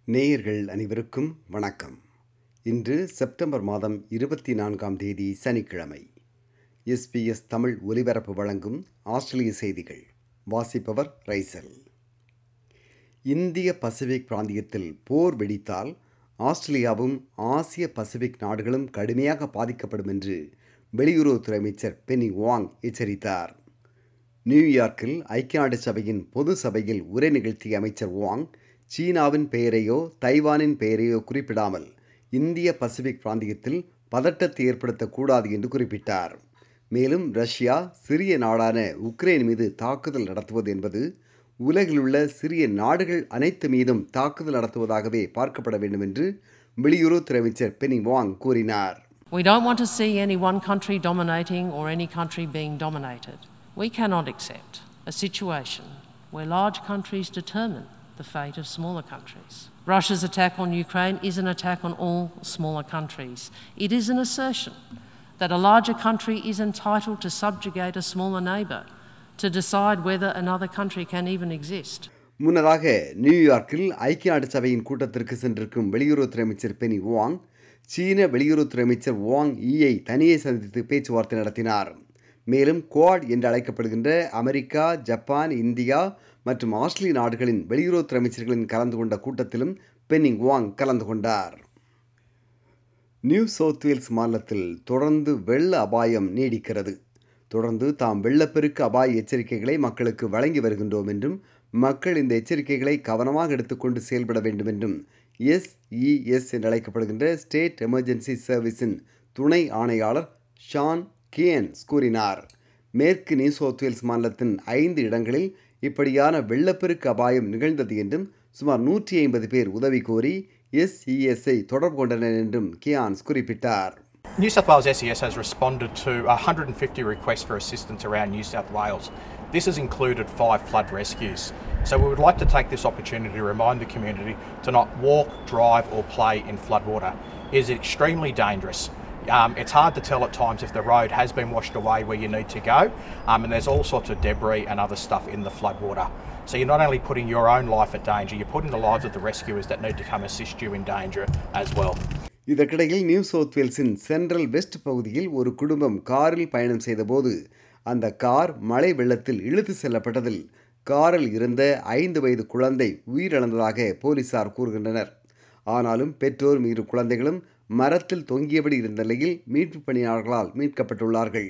நேயர்கள் அனைவருக்கும் வணக்கம் இன்று செப்டம்பர் மாதம் இருபத்தி நான்காம் தேதி சனிக்கிழமை எஸ்பிஎஸ் தமிழ் ஒலிபரப்பு வழங்கும் ஆஸ்திரேலிய செய்திகள் வாசிப்பவர் ரைசல் இந்திய பசிபிக் பிராந்தியத்தில் போர் வெடித்தால் ஆஸ்திரேலியாவும் ஆசிய பசிபிக் நாடுகளும் கடுமையாக பாதிக்கப்படும் என்று வெளியுறவுத்துறை அமைச்சர் பெனி வாங் எச்சரித்தார் நியூயார்க்கில் ஐக்கிய நாடு சபையின் பொது சபையில் உரை நிகழ்த்திய அமைச்சர் வாங் சீனாவின் பெயரையோ தைவானின் பெயரையோ குறிப்பிடாமல் இந்திய பசிபிக் பிராந்தியத்தில் பதட்டத்தை ஏற்படுத்தக்கூடாது என்று குறிப்பிட்டார் மேலும் ரஷ்யா சிறிய நாடான உக்ரைன் மீது தாக்குதல் நடத்துவது என்பது உலகிலுள்ள சிறிய நாடுகள் அனைத்து மீதும் தாக்குதல் நடத்துவதாகவே பார்க்கப்பட வேண்டும் என்று வெளியுறவுத்துறை அமைச்சர் பெனி வாங் கூறினார் We don't want to see any one country dominating or any country being dominated. We cannot accept a situation where large countries determine the fate of smaller countries. Russia's attack on Ukraine is an attack on all smaller countries. It is an assertion that a larger country is entitled to subjugate a smaller neighbour to decide whether another country can even exist. முன்னதாக நியூயார்க்கில் ஐக்கிய நாடு சபையின் கூட்டத்திற்கு சென்றிருக்கும் வெளியுறவுத்துறை அமைச்சர் பெனி வாங் சீன வெளியுறவுத்துறை அமைச்சர் வாங் ஈயை தனியே சந்தித்து பேச்சுவார்த்தை நடத்தினார் மேலும் குவாட் என்று அழைக்கப்படுகின்ற அமெரிக்கா ஜப்பான் இந்தியா மற்றும் ஆஸ்திரேலிய நாடுகளின் வெளியுறவுத்துறை அமைச்சர்களின் கலந்து கொண்ட கூட்டத்திலும் பென்னிங் வாங் கலந்து கொண்டார் நியூ சவுத் வேல்ஸ் மாநிலத்தில் தொடர்ந்து வெள்ள அபாயம் நீடிக்கிறது தொடர்ந்து தாம் வெள்ளப்பெருக்கு அபாய எச்சரிக்கைகளை மக்களுக்கு வழங்கி வருகின்றோம் என்றும் மக்கள் இந்த எச்சரிக்கைகளை கவனமாக எடுத்துக்கொண்டு செயல்பட வேண்டும் என்றும் எஸ்இஎஸ் என்று அழைக்கப்படுகின்ற ஸ்டேட் எமர்ஜென்சி சர்வீஸின் துணை ஆணையாளர் ஷான் கியன்ஸ் கூறினார் மேற்கு நியூ சவுத் வேல்ஸ் மாநிலத்தின் ஐந்து இடங்களில் இப்படியான வெள்ளப்பெருக்கு அபாயம் நிகழ்ந்தது என்றும் சுமார் நூற்றி ஐம்பது பேர் உதவி கோரி எஸ்இஎஸ்ஐ தொடர்பு கொண்டனர் என்றும் கியான்ஸ் குறிப்பிட்டார் New South Wales SES has responded to 150 requests for assistance around New South Wales. This has included five flood rescues. So we would like to take this opportunity to remind the community to not walk, drive, or play in floodwater. It is extremely dangerous. Um, it's hard to tell at times if the road has been washed away where you need to go, um, and there's all sorts of debris and other stuff in the floodwater. So you're not only putting your own life at danger, you're putting the lives of the rescuers that need to come assist you in danger as well. இதற்கிடையில் new south வேல்ஸின் central west பகுதியில் ஒரு குடும்பம் காரில் பயணம் செய்தபோது அந்த car மழை வெள்ளத்தில் இழுத்து செல்லப்பட்டதில் காரில் இருந்த ஐந்து வயது குழந்தை உயிரிழந்ததாக போலீசார் கூறுகின்றனர் ஆனாலும் பெற்றோரும் இரு குழந்தைகளும் மரத்தில் தொங்கியபடி இருந்த நிலையில் மீட்பு பணியாளர்களால் மீட்கப்பட்டுள்ளார்கள்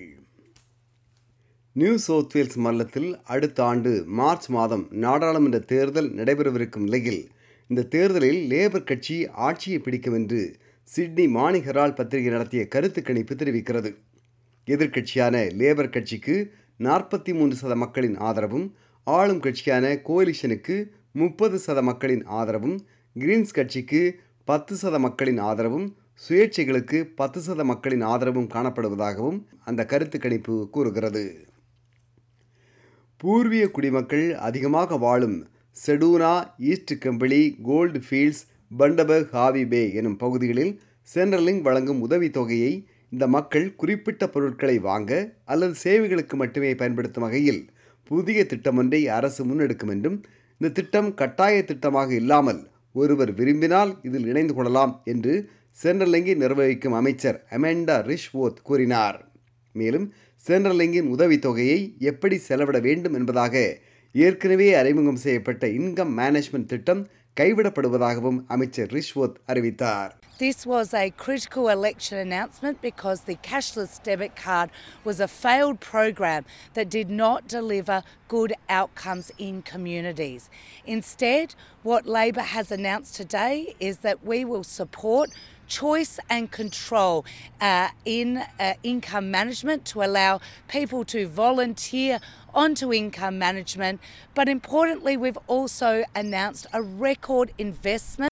நியூ சவுத் வேல்ஸ் மாநிலத்தில் அடுத்த ஆண்டு மார்ச் மாதம் நாடாளுமன்ற தேர்தல் நடைபெறவிருக்கும் நிலையில் இந்த தேர்தலில் லேபர் கட்சி ஆட்சியை பிடிக்கும் என்று சிட்னி மார்னிங் ஹெரால்ட் பத்திரிகை நடத்திய கருத்து கணிப்பு தெரிவிக்கிறது எதிர்க்கட்சியான லேபர் கட்சிக்கு நாற்பத்தி மூன்று சத மக்களின் ஆதரவும் ஆளும் கட்சியான கோலிஷனுக்கு முப்பது சத மக்களின் ஆதரவும் கிரீன்ஸ் கட்சிக்கு பத்து சத மக்களின் ஆதரவும் சுயேட்சைகளுக்கு பத்து சத மக்களின் ஆதரவும் காணப்படுவதாகவும் அந்த கருத்து கணிப்பு கூறுகிறது பூர்வீக குடிமக்கள் அதிகமாக வாழும் செடூனா ஈஸ்ட் கம்பளி gold fields Bundaberg Hervey bay எனும் பகுதிகளில் சென்ட்ரலிங் வழங்கும் உதவித்தொகையை இந்த மக்கள் குறிப்பிட்ட பொருட்களை வாங்க அல்லது சேவைகளுக்கு மட்டுமே பயன்படுத்தும் வகையில் புதிய திட்டம் ஒன்றை அரசு முன்னெடுக்கும் என்றும் இந்த திட்டம் கட்டாய திட்டமாக இல்லாமல் ஒருவர் விரும்பினால் இதில் இணைந்து கொள்ளலாம் என்று சென்ட்ரலிங்கை நிர்வகிக்கும் அமைச்சர் அமெண்டா ரிஷ்வோத் கூறினார் மேலும் சென்ட்ரலிங்கின் உதவித்தொகையை எப்படி செலவிட வேண்டும் என்பதாக ஏற்கனவே அறிமுகம் செய்யப்பட்ட இன்கம் மேனேஜ்மெண்ட் திட்டம் கைவிடப்படுவதாகவும் அமைச்சர் ரிஷ்வத் அறிவித்தார் This was a critical election announcement because the cashless debit card was a failed program that did not deliver good outcomes in communities. Instead, what Labor has announced today is that we will support choice and control uh, in uh, income management to allow people to volunteer onto income management. But importantly, we've also announced a record investment.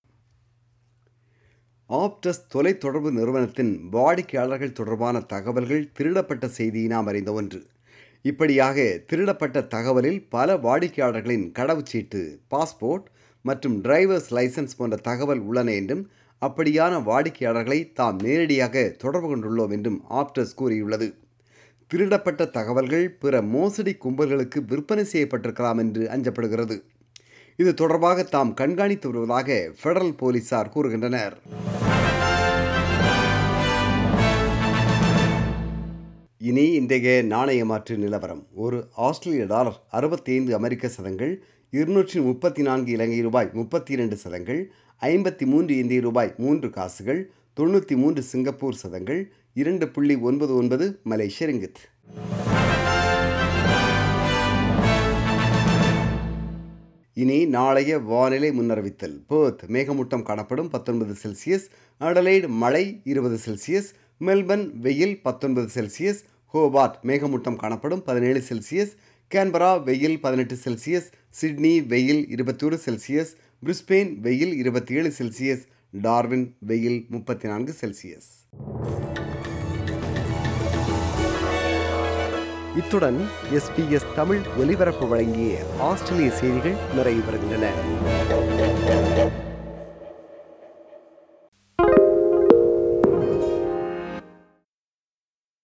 Aptus தொலைத்தொடர்பு நிறுவனத்தின் வாடிக்கையாளர்கள் தொடர்பான தகவல்கள் திருடப்பட்ட செய்தியை நாம் அறிந்த ஒன்று இப்படியாக திருடப்பட்ட தகவலில் பல வாடிக்கையாளர்களின் கடவுச்சீட்டு பாஸ்போர்ட் மற்றும் டிரைவர்ஸ் லைசன்ஸ் போன்ற தகவல் உள்ளன என்றும் அப்படியான வாடிக்கையாளர்களை தாம் நேரடியாக தொடர்பு கொண்டுள்ளோம் என்றும் ஆப்டஸ் கூறியுள்ளது திருடப்பட்ட தகவல்கள் பிற மோசடி கும்பல்களுக்கு விற்பனை செய்யப்பட்டிருக்கலாம் என்று அஞ்சப்படுகிறது இது தொடர்பாக தாம் கண்காணித்து வருவதாக பெடரல் போலீசார் கூறுகின்றனர் இனி இன்றைய நாணய மாற்று நிலவரம் ஒரு ஆஸ்திரேலிய டாலர் அறுபத்தி ஐந்து அமெரிக்க சதங்கள் இருநூற்றி முப்பத்தி நான்கு இலங்கை ரூபாய் முப்பத்தி இரண்டு சதங்கள் ஐம்பத்தி மூன்று இந்திய ரூபாய் மூன்று காசுகள் தொண்ணூற்றி மூன்று சிங்கப்பூர் சதங்கள் இரண்டு புள்ளி ஒன்பது ஒன்பது மலேசிய ரிங்கித் இனி நாளைய வானிலை முன்னறிவித்தல் பேர்த் மேகமூட்டம் காணப்படும் பத்தொன்பது செல்சியஸ் அடலைடு மழை இருபது செல்சியஸ் மெல்பர்ன் வெயில் பத்தொன்பது செல்சியஸ் ஹோபார்ட் மேகமூட்டம் காணப்படும் பதினேழு செல்சியஸ் கேன்பரா வெயில் பதினெட்டு செல்சியஸ் சிட்னி வெயில் இருபத்தோரு செல்சியஸ் பிரிஸ்பெயின் வெயில் இருபத்தி ஏழு செல்சியஸ் டார்வின் வெயில் முப்பத்தி நான்கு செல்சியஸ் இத்துடன் எஸ்பிஎஸ் தமிழ் ஒலிபரப்பு வழங்கிய ஆஸ்திரேலிய செய்திகள் நிறைவு பெறுகின்றன